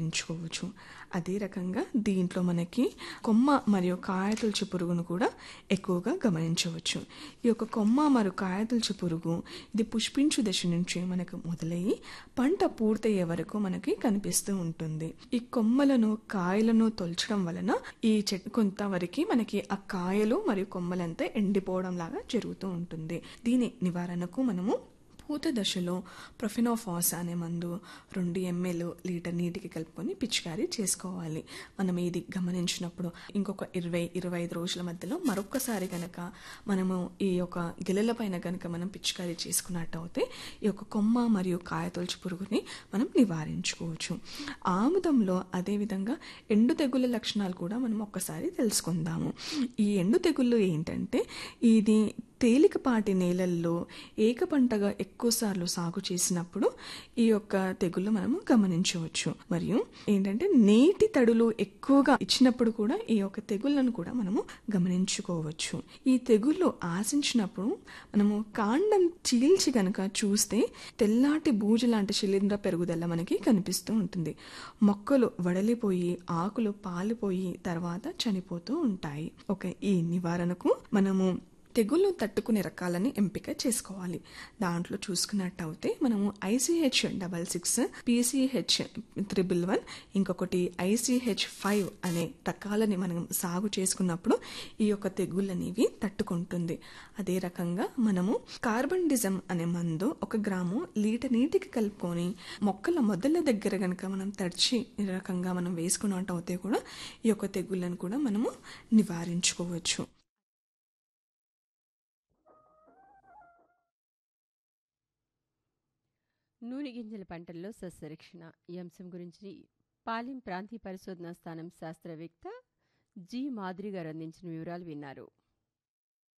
గమనించుకోవచ్చు అదే రకంగా దీంట్లో మనకి కొమ్మ మరియు కాయతుల్చి పురుగును కూడా ఎక్కువగా గమనించవచ్చు ఈ యొక్క కొమ్మ మరియు కాయతుల్చి పురుగు ఇది పుష్పించు దశ నుంచి మనకు మొదలయ్యి పంట పూర్తయ్యే వరకు మనకి కనిపిస్తూ ఉంటుంది ఈ కొమ్మలను కాయలను తొలచడం వలన ఈ చెట్టు కొంతవరకు మనకి ఆ కాయలు మరియు కొమ్మలంతా ఎండిపోవడం లాగా జరుగుతూ ఉంటుంది దీని నివారణకు మనము పూత దశలో ప్రొఫినోఫాస్ అనే మందు రెండు ఎంఎల్ లీటర్ నీటికి కలుపుకొని పిచికారీ చేసుకోవాలి మనం ఇది గమనించినప్పుడు ఇంకొక ఇరవై ఇరవై ఐదు రోజుల మధ్యలో మరొక్కసారి కనుక మనము ఈ యొక్క గిలెల పైన కనుక మనం పిచికారీ చేసుకున్నట్టు అయితే ఈ యొక్క కొమ్మ మరియు కాయతొలచి పురుగుని మనం నివారించుకోవచ్చు ఆముదంలో అదేవిధంగా ఎండు తెగుళ్ళ లక్షణాలు కూడా మనం ఒక్కసారి తెలుసుకుందాము ఈ ఎండు తెగుళ్ళు ఏంటంటే ఇది తేలికపాటి నేలల్లో ఏక పంటగా ఎక్కువసార్లు సాగు చేసినప్పుడు ఈ యొక్క తెగుళ్ళు మనము గమనించవచ్చు మరియు ఏంటంటే నీటి తడులు ఎక్కువగా ఇచ్చినప్పుడు కూడా ఈ యొక్క తెగుళ్ళను కూడా మనము గమనించుకోవచ్చు ఈ తెగుళ్ళు ఆశించినప్పుడు మనము కాండం చీల్చి గనక చూస్తే తెల్లాటి బూజు లాంటి శిలీంద్ర పెరుగుదల మనకి కనిపిస్తూ ఉంటుంది మొక్కలు వడలిపోయి ఆకులు పాలిపోయి తర్వాత చనిపోతూ ఉంటాయి ఓకే ఈ నివారణకు మనము తెగుళ్ళు తట్టుకునే రకాలని ఎంపిక చేసుకోవాలి దాంట్లో చూసుకున్నట్టు అయితే మనము ICH double six PCH triple one ఇంకొకటి ఐసీహెచ్ ఫైవ్ అనే రకాలని మనం సాగు చేసుకున్నప్పుడు ఈ యొక్క తెగుళ్ళు అనేవి తట్టుకుంటుంది అదే రకంగా మనము కార్బన్ డిజం అనే మందు ఒక గ్రాము లీటర్ నీటికి కలుపుకొని మొక్కల మొదల దగ్గర కనుక మనం తడిచి ఈ రకంగా మనం వేసుకున్నట్టు అయితే కూడా ఈ యొక్క తెగుళ్ళను కూడా మనము నివారించుకోవచ్చు నూనె గింజల పంటల్లో సస్యరక్షణ ఈ అంశం గురించి పాలెం ప్రాంతీయ పరిశోధనా స్థానం శాస్త్రవేత్త జి మాధురి గారు అందించిన వివరాలు విన్నారు